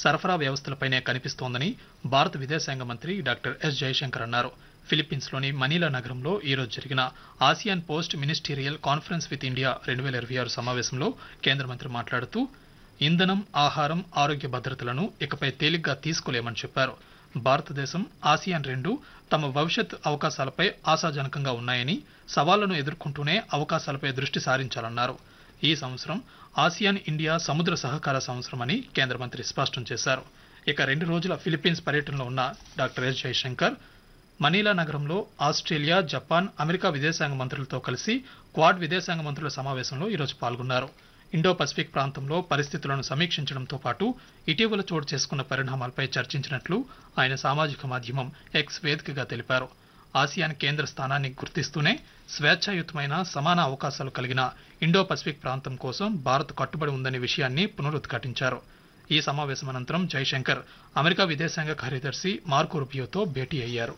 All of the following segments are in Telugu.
సరఫరా వ్యవస్థలపైనే కనిపిస్తోందని భారత విదేశాంగ మంత్రి డాక్టర్ ఎస్ జయశంకర్ అన్నారు ఫిలిప్పీన్స్లోని మనీలా నగరంలో ఈరోజు జరిగిన ASEAN post ministerial conference with India రెండు వేల ఇరవై ఆరు సమావేశంలో కేంద్ర మంత్రి మాట్లాడుతూ ఇంధనం ఆహారం ఆరోగ్య భద్రతలను ఇకపై తేలిగ్గా తీసుకోలేమని చెప్పారు భారతదేశం ఆసియాన్ రెండు తమ భవిష్యత్ అవకాశాలపై ఆశాజనకంగా ఉన్నాయని సవాళ్లను ఎదుర్కొంటూనే అవకాశాలపై దృష్టి సారించాలన్నారు ఈ సంవత్సరం ఆసియాన్ ఇండియా సముద్ర సహకార సంవత్సరమని కేంద్ర మంత్రి స్పష్టం చేశారు ఇక రెండు రోజుల ఫిలిప్పీన్స్ పర్యటనలో ఉన్న డాక్టర్ ఎస్ జయశంకర్ మనీలా నగరంలో ఆస్ట్రేలియా జపాన్ అమెరికా విదేశాంగ మంత్రులతో కలిసి క్వాడ్ విదేశాంగ మంత్రుల సమావేశంలో ఈరోజు పాల్గొన్నారు ఇండో పసిఫిక్ ప్రాంతంలో పరిస్థితులను సమీక్షించడంతో పాటు ఇటీవల చోటు చేసుకున్న పరిణామాలపై చర్చించినట్లు ఆయన సామాజిక మాధ్యమం ఎక్స్ వేదికగా తెలిపారు ఆసియాన్ కేంద్ర స్థానాన్ని గుర్తిస్తూనే స్వేచ్ఛాయుతమైన సమాన అవకాశాలు కలిగిన ఇండో పసిఫిక్ ప్రాంతం కోసం భారత్ కట్టుబడి ఉందనే విషయాన్ని పునరుద్ఘాటించారు ఈ సమావేశం అనంతరం జైశంకర్ అమెరికా విదేశాంగ కార్యదర్శి మార్కో రుబియోతో భేటీ అయ్యారు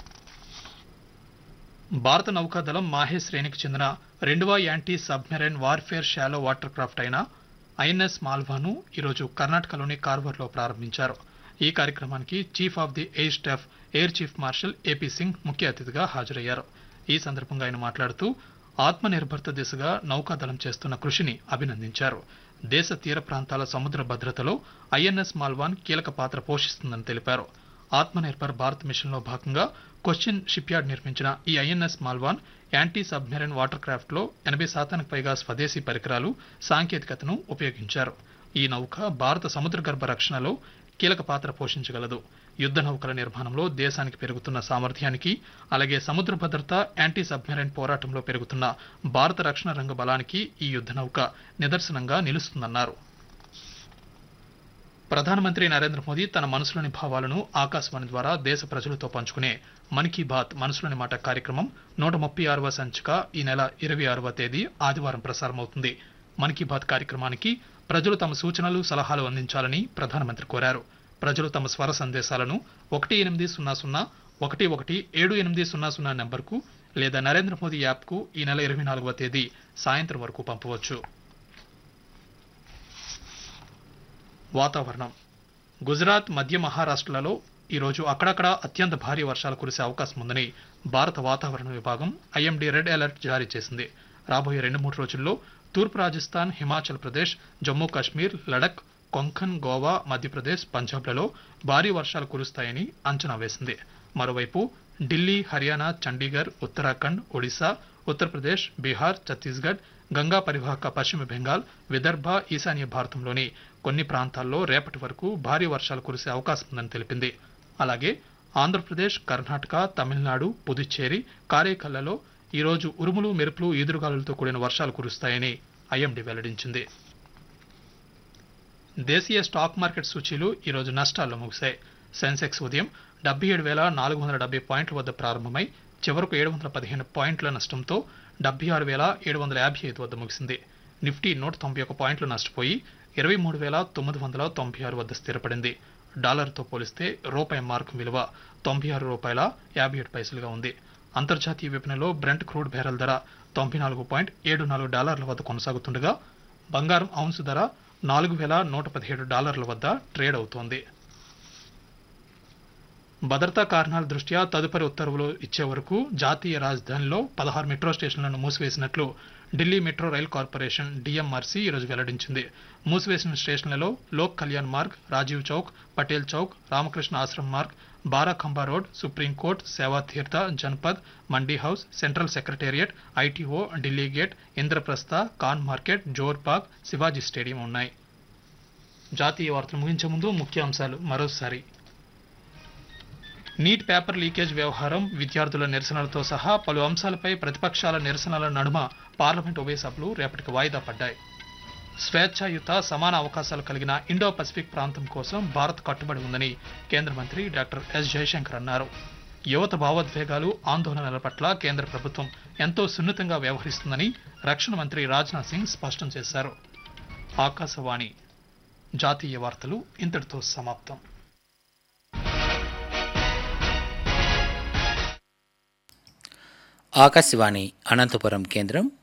భారత నౌకాదళం మాహే శ్రేణికి చెందిన రెండవ anti submarine warfare shallow water craft అయిన ఐఎన్ఎస్ మాల్వాను ఈరోజు కర్ణాటకలోని కార్వర్లో ప్రారంభించారు ఈ కార్యక్రమానికి chief of the air staff air chief marshal A P Singh ముఖ్య అతిథిగా హాజరయ్యారు ఈ సందర్భంగా ఆయన మాట్లాడుతూ ఆత్మ నిర్భరత దిశగా నౌకాదళం చేస్తున్న కృషిని అభినందించారు దేశ తీర ప్రాంతాల సముద్ర భద్రతలో ఐఎన్ఎస్ మాల్వాన్ కీలక పాత్ర పోషిస్తుందని తెలిపారు ఆత్మనిర్భర్ భారత్ మిషన్లో భాగంగా కొచ్చిన్ షిప్ యార్డ్ నిర్మించిన ఈ INS Malvan anti submarine water craft లో ఎనభై శాతానికి పైగా స్వదేశీ పరికరాలు సాంకేతికతను ఉపయోగించారు ఈ నౌక భారత సముద్ర గర్భ రక్షణలో కీలక పాత్ర పోషించగలదు యుద్ధ నౌకల నిర్మాణంలో దేశానికి పెరుగుతున్న సామర్థ్యానికి అలాగే సముద్ర భద్రత యాంటీ సబ్మెరైన్ పోరాటంలో పెరుగుతున్న భారత రక్షణ రంగ బలానికి ఈ యుద్ధ నౌక నిదర్శనంగా నిలుస్తుందన్నారు ప్రధానమంత్రి నరేంద్ర మోదీ తన మనసులోని భావాలను ఆకాశవాణి ద్వారా దేశ ప్రజలతో పంచుకునే మన్ కీ బాత్ మనసులోని మాట కార్యక్రమం నూట ముప్పై ఆరవ సంచిక ఈ నెల ఇరవై ఆరవ తేదీ ఆదివారం ప్రసారమవుతుంది మన్ కీ బాత్ కార్యక్రమానికి ప్రజలు తమ సూచనలు సలహాలు అందించాలని ప్రధానమంత్రి కోరారు ప్రజలు తమ స్వర సందేశాలను ఒకటి ఎనిమిది సున్నా సున్నా ఒకటి ఒకటి ఏడు ఎనిమిది సున్నా సున్నా నెంబర్కు లేదా నరేంద్ర మోదీ యాప్కు ఈ నెల ఇరవై నాలుగవ తేదీ సాయంత్రం వరకు పంపవచ్చు వాతావరణం గుజరాత్ మధ్య మహారాష్ట్రలలో ఈరోజు అక్కడక్కడ అత్యంత భారీ వర్షాలు కురిసే అవకాశం ఉందని భారత వాతావరణ విభాగం ఐఎండీ రెడ్ అలర్ట్ జారీ చేసింది రాబోయే రెండు మూడు రోజుల్లో తూర్పు రాజస్థాన్ హిమాచల్ ప్రదేశ్ జమ్మూ కాశ్మీర్ లడక్ కొంకన్ గోవా మధ్యప్రదేశ్ పంజాబ్లలో భారీ వర్షాలు కురుస్తాయని అంచనా వేసింది మరోవైపు ఢిల్లీ హర్యానా చండీగఢ్ ఉత్తరాఖండ్ ఒడిశా ఉత్తరప్రదేశ్ బీహార్ ఛత్తీస్గఢ్ గంగా పరివాహక పశ్చిమ బెంగాల్ విదర్భ ఈశాన్య భారతంలోని కొన్ని ప్రాంతాల్లో రేపటి వరకు భారీ వర్షాలు కురిసే అవకాశం ఉందని తెలిపింది అలాగే ఆంధ్రప్రదేశ్ కర్ణాటక తమిళనాడు పుదుచ్చేరి కారేకల్లలో ఈరోజు ఉరుములు మెరుపులు ఈదురుగాలులతో కూడిన వర్షాలు కురుస్తాయని ఐఎండీ వెల్లడించింది దేశీయ స్టాక్ మార్కెట్ సూచీలు ఈరోజు నష్టాల్లో ముగిశాయి సెన్సెక్స్ ఉదయం డెబ్బై ఏడు వేల నాలుగు వందల డెబ్బై పాయింట్ల వద్ద ప్రారంభమై చివరకు ఏడు వందల పదిహేను పాయింట్ల నష్టంతో డెబ్బై ఆరు వేల ఏడు వందల యాభై ఐదు వద్ద ముగిసింది నిఫ్టీ నూట తొంభై ఒక పాయింట్లు నష్టపోయి ఇరవై మూడు వేల తొమ్మిది వందల తొంభై ఆరు వద్ద స్థిరపడింది డాలర్తో పోలిస్తే రూపాయి మార్కు విలువ తొంభై ఆరు రూపాయల యాభై ఏడు పైసలుగా ఉంది అంతర్జాతీయ విపణిలో బ్రెంట్ క్రూడ్ బ్యారెల్ ధర తొంభై నాలుగు పాయింట్ ఏడు నాలుగు డాలర్ల వద్ద కొనసాగుతుండగా బంగారం ఔన్సు ధర నాలుగు వేల నూట పదిహేడు డాలర్ల వద్ద ట్రేడ్ అవుతోంది భద్రతా కారణాల దృష్ట్యా తదుపరి ఉత్తర్వులు ఇచ్చే వరకు జాతీయ రాజధానిలో పదహారు మెట్రో స్టేషన్లను మూసివేసినట్లు Delhi metro rail corporation DMRC ఈరోజు వెల్లడించింది మూసివేసిన స్టేషన్లలో Lok Kalyan Marg Rajiv Chowk Patel Chowk Ramakrishna Ashram Marg Barakhamba road supreme court Seva Teerth Janpath Mandi house central secretariat ITO Delhi gate Indraprastha Khan market Jor park Shivaji stadium ఉన్నాయి జాతీయ వార్తలు ముగించే ముందు ముఖ్యాంశాలు మరోసారి నీట్ పేపర్ లీకేజ్ వ్యవహారం విద్యార్థుల నిరసనలతో సహా పలు అంశాలపై ప్రతిపక్షాల నిరసనల నడుమ పార్లమెంట్ ఉభయ సభలు రేపటికి వాయిదా పడ్డాయి స్వేచ్ఛాయుత సమాన అవకాశాలు కలిగిన ఇండో పసిఫిక్ ప్రాంతం కోసం భారత్ కట్టుబడి ఉందని కేంద్ర మంత్రి డాక్టర్ ఎస్ జయశంకర్ అన్నారు యువత భావోద్వేగాలు ఆందోళనల పట్ల కేంద్ర ప్రభుత్వం ఎంతో సున్నితంగా వ్యవహరిస్తుందని రక్షణ మంత్రి రాజ్నాథ్ సింగ్ స్పష్టం చేశారు ఆకాశవాణి జాతీయ వార్తలు ఇంతటితో సమాప్తం ఆకాశవాణి అనంతపురం కేంద్రం